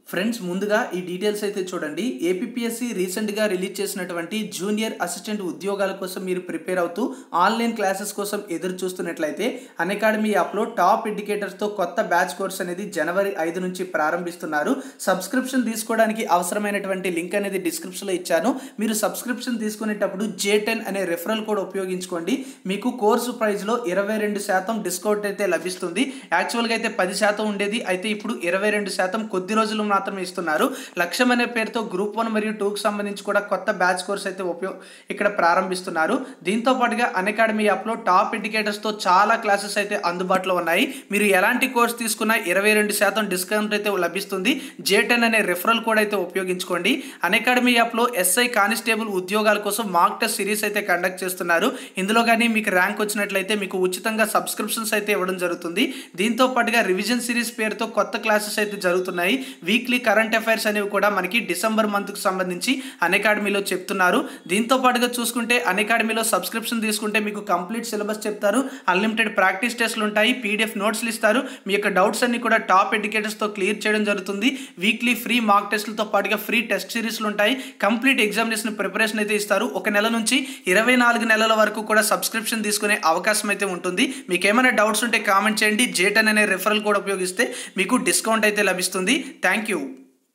friends ముందుగా ఈ details అయితే చూడండి ఏపీఎస్సి రీసెంట్గా రిలీజ్ చేసినటువంటి జూనియర్ అసిస్టెంట్ ఉద్యోగాల కోసం మీరు ప్రిపేర్ అవుతూ ఆన్లైన్ క్లాసెస్ కోసం ఎదురు చూస్తున్నట్లయితే అకాడమీ యాప్లో టాప్ ఇండికేటర్స్తో కొత్త బ్యాచ్ కోర్స్ అనేది జనవరి ఐదు నుంచి ప్రారంభిస్తున్నారు సబ్స్క్రిప్షన్ తీసుకోవడానికి అవసరమైనటువంటి లింక్ అనేది డిస్క్రిప్షన్లో ఇచ్చాను మీరు సబ్స్క్రిప్షన్ తీసుకునేటప్పుడు జే టెన్ అనే రెఫరల్ కోడ్ ఉపయోగించుకోండి మీకు కోర్సు ప్రైస్లో ఇరవై రెండు శాతం డిస్కౌంట్ అయితే లభిస్తుంది యాక్చువల్గా అయితే పది శాతం ఉండేది అయితే ఇప్పుడు ఇరవై రెండు శాతం కొద్ది రోజులు మాత్రమే ఇస్తున్నారు లక్ష్యం అనే పేరుతో గ్రూప్ వన్ మరియు టూకి సంబంధించి కూడా కొత్త బ్యాచ్ కోర్స్ అయితే ఉపయోగ ఇక్కడ ప్రారంభిస్తున్నారు దీంతో పాటుగా అకాడమీ యాప్లో టాప్ ఇండికేటర్స్తో చాలా క్లాసెస్ అయితే అందుబాటులో ఉన్నాయి మీరు ఎలాంటి కోర్స్ తీసుకున్నా ఇరవై రెండు శాతం డిస్కౌంట్ అయితే లభిస్తుంది జే టెన్ అనే రెఫరల్ కోడ్ అయితే ఉపయోగించుకోండి అకాడమీ యాప్లో ఎస్ఐ కానిస్టేబుల్ ఉద్యోగాల కోసం మాక్ టెస్ట్ సిరీస్ అయితే కండక్ట్ చేస్తున్నారు ఇందులో కానీ మీకు ర్యాంక్ వచ్చినట్లయితే మీకు ఉచితంగా సబ్స్క్రిప్షన్స్ అయితే ఇవ్వడం జరుగుతుంది దీంతో పాటుగా రివిజన్ సిరీస్ పేరుతో కొత్త క్లాసెస్ అయితే జరుగుతున్నాయి వీక్లీ కరెంట్ అఫైర్స్ అనేవి కూడా మనకి డిసెంబర్ మంత్కి సంబంధించి అకాడమీలో చెప్తున్నారు దీంతో పాటుగా చూసుకుంటే అకాడమీలో సబ్స్క్రిప్షన్ తీసుకుంటే మీకు కంప్లీట్ సిలబస్ చెప్తారు అన్లిమిటెడ్ ప్రాక్టీస్ టెస్ట్లు ఉంటాయి పీడిఎఫ్ నోట్స్లు ఇస్తారు మీ యొక్క డౌట్స్ అన్ని కూడా టాప్ ఎడ్యుకేటర్స్తో క్లియర్ చేయడం జరుగుతుంది వీక్లీ ఫ్రీ మార్క్ టెస్ట్లతో పాటుగా ఫ్రీ టెస్ట్ సిరీస్లు ఉంటాయి కంప్లీట్ ఎగ్జామినేషన్ ప్రిపరేషన్ అయితే ఇస్తారు ఒక నెల నుంచి ఇరవై నాలుగు నెలల వరకు కూడా సబ్స్క్రిప్షన్ తీసుకునే అవకాశం అయితే ఉంటుంది మీకు ఏమైనా డౌట్స్ ఉంటే కామెంట్ చేయండి జేటన్ అనే రెఫరల్ కూడా ఉపయోగిస్తే మీకు డిస్కౌంట్ అయితే లభిస్తుంది thank you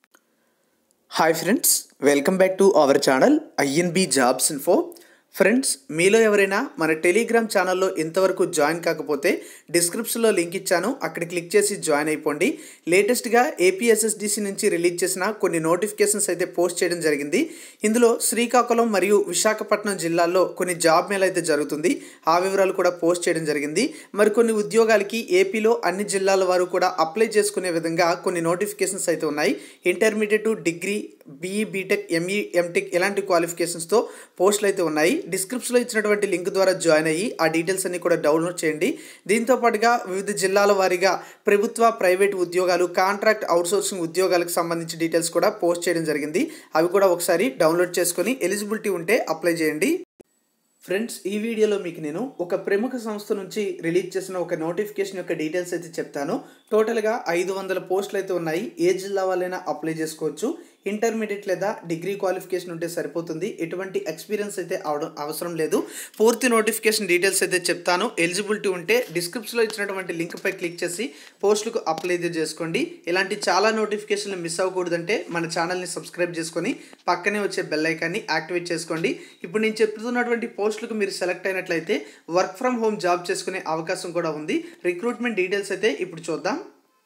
hi friends welcome back to our channel INB jobs info friends మీలో ఎవరైనా మన టెలిగ్రామ్ ఛానల్లో ఇంతవరకు జాయిన్ కాకపోతే డిస్క్రిప్షన్లో లింక్ ఇచ్చాను అక్కడ క్లిక్ చేసి జాయిన్ అయిపోండి లేటెస్ట్గా ఏపీఎస్ఎస్డిసి నుంచి రిలీజ్ చేసిన కొన్ని నోటిఫికేషన్స్ అయితే పోస్ట్ చేయడం జరిగింది ఇందులో శ్రీకాకుళం మరియు విశాఖపట్నం జిల్లాల్లో కొన్ని జాబ్ మేళ అయితే జరుగుతుంది ఆ వివరాలు కూడా పోస్ట్ చేయడం జరిగింది మరికొన్ని ఉద్యోగాలకి ఏపీలో అన్ని జిల్లాల వారు కూడా అప్లై చేసుకునే విధంగా కొన్ని నోటిఫికేషన్స్ అయితే ఉన్నాయి intermediate degree BE B Tech ME M Tech ఇలాంటి క్వాలిఫికేషన్స్తో పోస్టులు అయితే ఉన్నాయి డిస్క్రిప్షన్లో ఇచ్చినటువంటి లింక్ ద్వారా జాయిన్ అయ్యి ఆ డీటెయిల్స్ అన్ని కూడా డౌన్లోడ్ చేయండి దీంతో పాటుగా వివిధ జిల్లాల వారీగా ప్రభుత్వ ప్రైవేట్ ఉద్యోగాలు కాంట్రాక్ట్ అవుట్సోర్సింగ్ ఉద్యోగాలకు సంబంధించి డీటెయిల్స్ కూడా పోస్ట్ చేయడం జరిగింది అవి కూడా ఒకసారి డౌన్లోడ్ చేసుకొని ఎలిజిబిలిటీ ఉంటే అప్లై చేయండి ఫ్రెండ్స్ ఈ వీడియోలో మీకు నేను ఒక ప్రముఖ సంస్థ నుంచి రిలీజ్ చేసిన ఒక నోటిఫికేషన్ యొక్క డీటెయిల్స్ అయితే చెప్తాను టోటల్గా ఐదు వందల పోస్టులు అయితే ఉన్నాయి ఏ జిల్లా వాళ్ళైనా అప్లై చేసుకోవచ్చు ఇంటర్మీడియట్ లేదా డిగ్రీ క్వాలిఫికేషన్ ఉంటే సరిపోతుంది ఎటువంటి ఎక్స్పీరియన్స్ అయితే అవడం అవసరం లేదు పూర్తి నోటిఫికేషన్ డీటెయిల్స్ అయితే చెప్తాను ఎలిజిబిలిటీ ఉంటే డిస్క్రిప్షన్లో ఇచ్చినటువంటి లింక్పై క్లిక్ చేసి పోస్టులకు అప్లై అయితే చేసుకోండి ఇలాంటి చాలా నోటిఫికేషన్లు మిస్ అవ్వకూడదంటే మన ఛానల్ని సబ్స్క్రైబ్ చేసుకొని పక్కనే వచ్చే బెల్ ఐకాన్ని యాక్టివేట్ చేసుకోండి ఇప్పుడు నేను చెప్తున్నటువంటి పోస్టులకు మీరు సెలెక్ట్ అయినట్లయితే వర్క్ ఫ్రమ్ హోమ్ జాబ్ చేసుకునే అవకాశం కూడా ఉంది రిక్రూట్మెంట్ డీటెయిల్స్ అయితే ఇప్పుడు చూద్దాం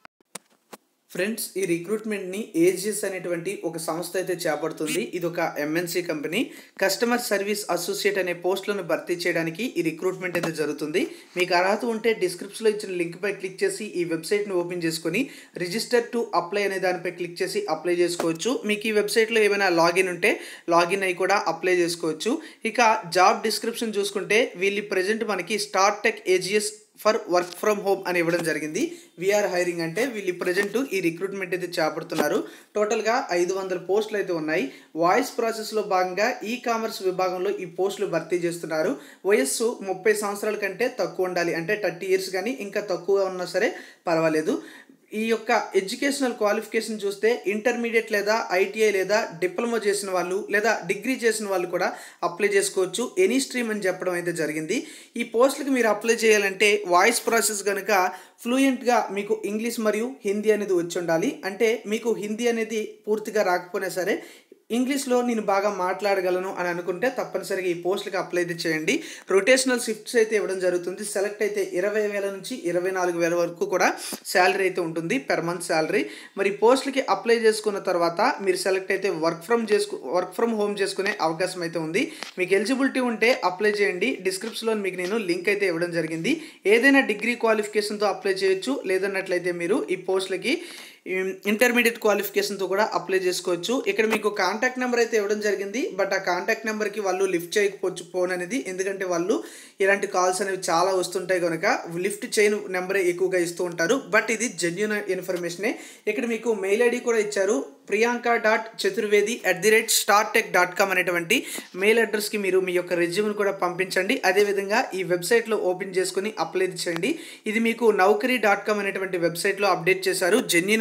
ఫ్రెండ్స్ ఈ రిక్రూట్మెంట్ని ఏజిఎస్ అనేటువంటి ఒక సంస్థ అయితే చేపడుతుంది ఇది ఒక MNC company customer service associate అనే పోస్టులను భర్తీ చేయడానికి ఈ రిక్రూట్మెంట్ అయితే జరుగుతుంది మీకు అర్హత ఉంటే డిస్క్రిప్షన్లో ఇచ్చిన లింక్పై క్లిక్ చేసి ఈ వెబ్సైట్ను ఓపెన్ చేసుకొని రిజిస్టర్ టు అప్లై అనే దానిపై క్లిక్ చేసి అప్లై చేసుకోవచ్చు మీకు ఈ వెబ్సైట్లో ఏమైనా లాగిన్ ఉంటే లాగిన్ అయి కూడా అప్లై చేసుకోవచ్చు ఇక జాబ్ డిస్క్రిప్షన్ చూసుకుంటే వీళ్ళు ప్రజెంట్ మనకి start tech Aegis for work from home అని ఇవ్వడం జరిగింది వీఆర్ హైరింగ్ అంటే వీళ్ళు ప్రజెంట్ ఈ రిక్రూట్మెంట్ అయితే చేపడుతున్నారు టోటల్గా ఐదు వందల పోస్టులు అయితే ఉన్నాయి వాయిస్ ప్రాసెస్లో భాగంగా ఈ కామర్స్ విభాగంలో ఈ పోస్టులు భర్తీ చేస్తున్నారు వయస్సు ముప్పై సంవత్సరాల కంటే తక్కువ ఉండాలి అంటే థర్టీ ఇయర్స్ కానీ ఇంకా తక్కువ ఉన్నా సరే పర్వాలేదు ఈ యొక్క ఎడ్యుకేషనల్ క్వాలిఫికేషన్ చూస్తే ఇంటర్మీడియట్ లేదా ఐటీఐ లేదా డిప్లొమా చేసిన వాళ్ళు లేదా డిగ్రీ చేసిన వాళ్ళు కూడా అప్లై చేసుకోవచ్చు ఎనీ స్ట్రీమ్ అని చెప్పడం అయితే జరిగింది ఈ పోస్టులకు మీరు అప్లై చేయాలంటే వాయిస్ ప్రాసెస్ కనుక ఫ్లూయెంట్గా మీకు ఇంగ్లీష్ మరియు హిందీ అనేది వచ్చి ఉండాలి అంటే మీకు హిందీ అనేది పూర్తిగా రాకపోయినా సరే ఇంగ్లీష్లో నేను బాగా మాట్లాడగలను అని అనుకుంటే తప్పనిసరిగా ఈ పోస్టులకు అప్లై అయితే చేయండి రొటేషనల్ షిఫ్ట్స్ అయితే ఇవ్వడం జరుగుతుంది సెలెక్ట్ అయితే ఇరవై వేల నుంచి ఇరవై నాలుగు వేల వరకు కూడా శాలరీ అయితే ఉంటుంది పెర్ మంత్ శాలరీ మరి పోస్టులకి అప్లై చేసుకున్న తర్వాత మీరు సెలెక్ట్ అయితే వర్క్ ఫ్రమ్ చేసుకు వర్క్ ఫ్రమ్ హోమ్ చేసుకునే అవకాశం అయితే ఉంది మీకు ఎలిజిబిలిటీ ఉంటే అప్లై చేయండి డిస్క్రిప్షన్లో మీకు నేను లింక్ అయితే ఇవ్వడం జరిగింది ఏదైనా డిగ్రీ క్వాలిఫికేషన్తో అప్లై చేయొచ్చు లేదన్నట్లయితే మీరు ఈ పోస్టులకి ఇంటర్మీడియట్ క్వాలిఫికేషన్తో కూడా అప్లై చేసుకోవచ్చు ఇక్కడ మీకు కాంటాక్ట్ నెంబర్ అయితే ఇవ్వడం జరిగింది బట్ ఆ కాంటాక్ట్ నెంబర్కి వాళ్ళు లిఫ్ట్ చేయకపోవచ్చు ఫోన్ అనేది ఎందుకంటే వాళ్ళు ఇలాంటి కాల్స్ అనేవి చాలా వస్తుంటాయి కనుక లిఫ్ట్ చేయని నెంబరే ఎక్కువగా ఇస్తూ ఉంటారు బట్ ఇది జెన్యున్ ఇన్ఫర్మేషనే ఇక్కడ మీకు మెయిల్ ఐడి కూడా ఇచ్చారు Priyanka dot Chaturvedi at the rate star tech dot com అనేటువంటి మెయిల్ అడ్రస్కి మీరు మీ యొక్క రెజ్యూమ్ని కూడా పంపించండి అదేవిధంగా ఈ వెబ్సైట్లో ఓపెన్ చేసుకుని అప్లై చేయండి ఇది మీకు నౌకరీ డాట్ కామ్ అనేటువంటి వెబ్సైట్లో అప్డేట్ చేశారు జెన్యున్గా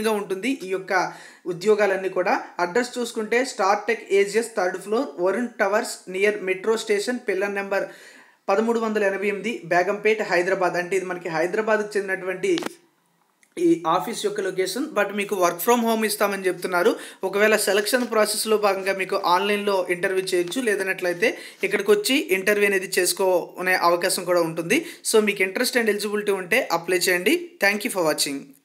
విధంగా ఉంటుంది ఈ యొక్క ఉద్యోగాలన్నీ కూడా అడ్రస్ చూసుకుంటే star tech Aegis third floor Varun towers near metro station pillar number పదమూడు వందల ఎనభై ఎనిమిది బేగంపేట్ హైదరాబాద్ అంటే ఇది మనకి హైదరాబాద్కి చెందినటువంటి ఈ ఆఫీస్ యొక్క లొకేషన్ బట్ మీకు వర్క్ ఫ్రమ్ హోమ్ ఇస్తామని చెప్తున్నారు ఒకవేళ సెలక్షన్ ప్రాసెస్లో భాగంగా మీకు ఆన్లైన్లో ఇంటర్వ్యూ చేయొచ్చు లేదన్నట్లయితే ఇక్కడికి వచ్చి ఇంటర్వ్యూ అనేది చేసుకోనే అవకాశం కూడా ఉంటుంది సో మీకు ఇంట్రెస్ట్ అండ్ ఎలిజిబిలిటీ ఉంటే అప్లై చేయండి థ్యాంక్ యూ ఫర్ వాచింగ్